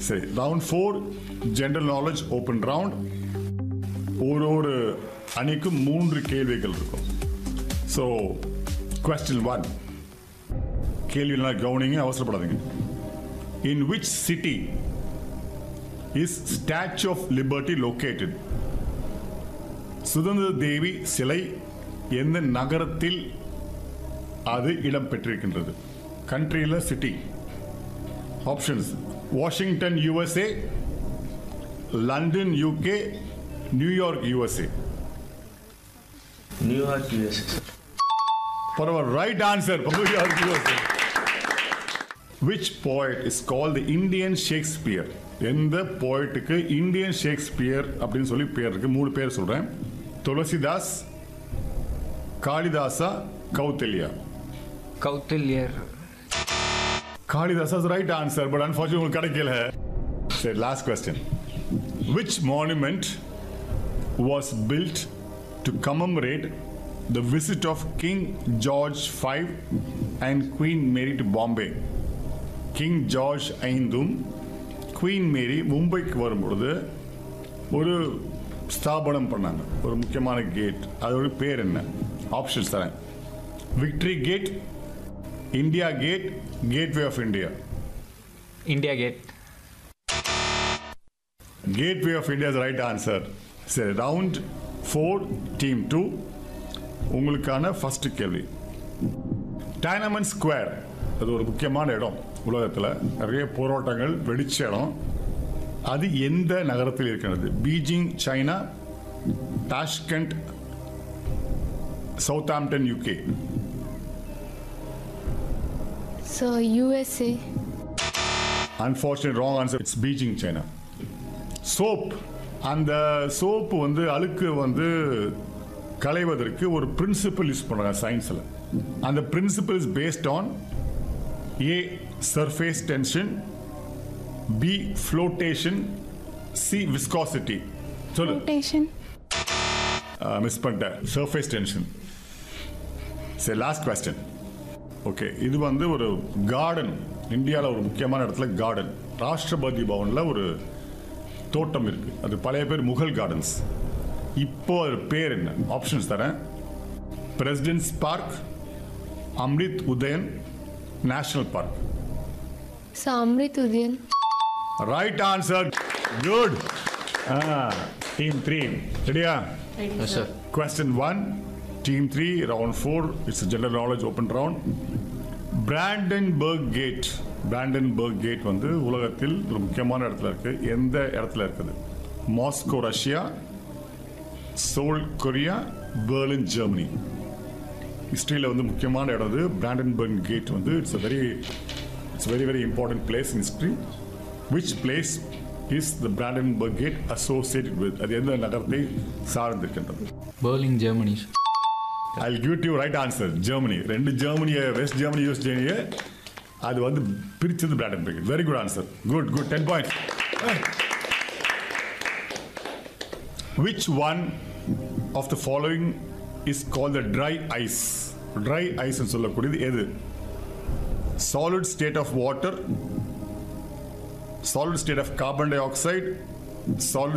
சரி round four general knowledge open round ஒரு ஒரு அணிக்கும் மூன்று கேள்விகள் இருக்கும் ஸோ கொஸ்டின் ஒன் கேள்வி நல்லா கவனிங்க அவசரப்படாதீங்க in which city is statue of liberty located சுதந்திர தேவி சிலை எந்த நகரத்தில் அது இடம் பெற்றிருக்கின்றது கண்ட்ரியில் city options Washington USA London UK New York USA New York USA sir For our right answer, New York, USA. Which poet is called the Indian Shakespeare? எந்த போய்ட்டுக்கு இந்தியன் ஷேக்ஸ்பியர் அப்படின்னு சொல்லி பேர் இருக்கு மூணு பேர் சொல்றேன் துளசிதாஸ் காளிதாசா கௌத்தில்யா கௌத்தில்யர் Kalidas is right answer but unfortunate உங்களுக்கு கிடைக்கல சரி last question which monument was built to commemorate the visit of King George five and Queen Mary to Bombay King George ஐந்தும் குவீன் மேரி மும்பைக்கு வரும்பொழுது ஒரு ஸ்தாபனம் பண்ணாங்க ஒரு முக்கியமான கேட் அதோட பேர் என்ன ஆப்ஷன்ஸ் தரேன் Victory Gate India Gate Gateway of India India Gate Gateway of India right answer சரி ரவுண்ட் ஃபோர் டீம் டூ உங்களுக்கான ஃபர்ஸ்ட் கேள்வி டைனமன் ஸ்கொயர் அது ஒரு முக்கியமான இடம் உலகத்தில் நிறைய போராட்டங்கள் வெடிச்ச இடம் அது எந்த நகரத்தில் இருக்கிறது Beijing China Tashkent Southampton UK So USA. Unfortunate wrong answer it's Beijing China soap அந்த சோப்பு வந்து அழுக்கு வந்து களைவதற்கு ஒரு பிரின்சிபல் யூஸ் பண்ணுறாங்க சயின்ஸில் அந்த principle is based on A surface tension B flotation C viscosity சொல்லு Rotation. மிஸ் பண்ணிட்டேன் சர்ஃபேஸ் டென்ஷன் சரி லாஸ்ட் கொஸ்டின் ஓகே இது வந்து ஒரு கார்டன் இந்தியாவில் ஒரு முக்கியமான இடத்துல கார்டன் ராஷ்டிரபதி பவனில் ஒரு தோட்டம் இருக்கு அது பழைய பேர் முகல் கார்டன்ஸ் இப்போ அது பேர் என்ன ஆப்ஷன்ஸ் தரேன் President's Park Amrit Udayan National Park So Amrit Udayan. Right answer good team three ரெடியா sir Question one, Team three, round four. It's a general knowledge open round. Brandenburg Gate. Brandenburg Gate வந்து உலகத்தில் ஒரு முக்கியமான இடத்துல இருக்கு எந்த இடத்துல இருக்குது Moscow Russia Seoul Korea Berlin Germany ஹிஸ்டரியில் வந்து முக்கியமான இடம் வந்து பிராண்டன்பர்க் கேட் வந்து it's very it's very very important place in history which place is the Brandenburg Gate associated with அது எந்த நகரத்தை சார்ந்திருக்கின்றது Berlin Germany I give you right answer Germany ரெண்டு ஜெர்மனியை வெஸ்ட் ஜெர்மனி யூஸ் ஜெர்மனியை அது வந்து பிரிச்சது Brandenburg very good answer good good ten point which one of the following is call the dry ice dry ice சொல்லக்கூடியது எது solid state of water solid state of carbon dioxide solid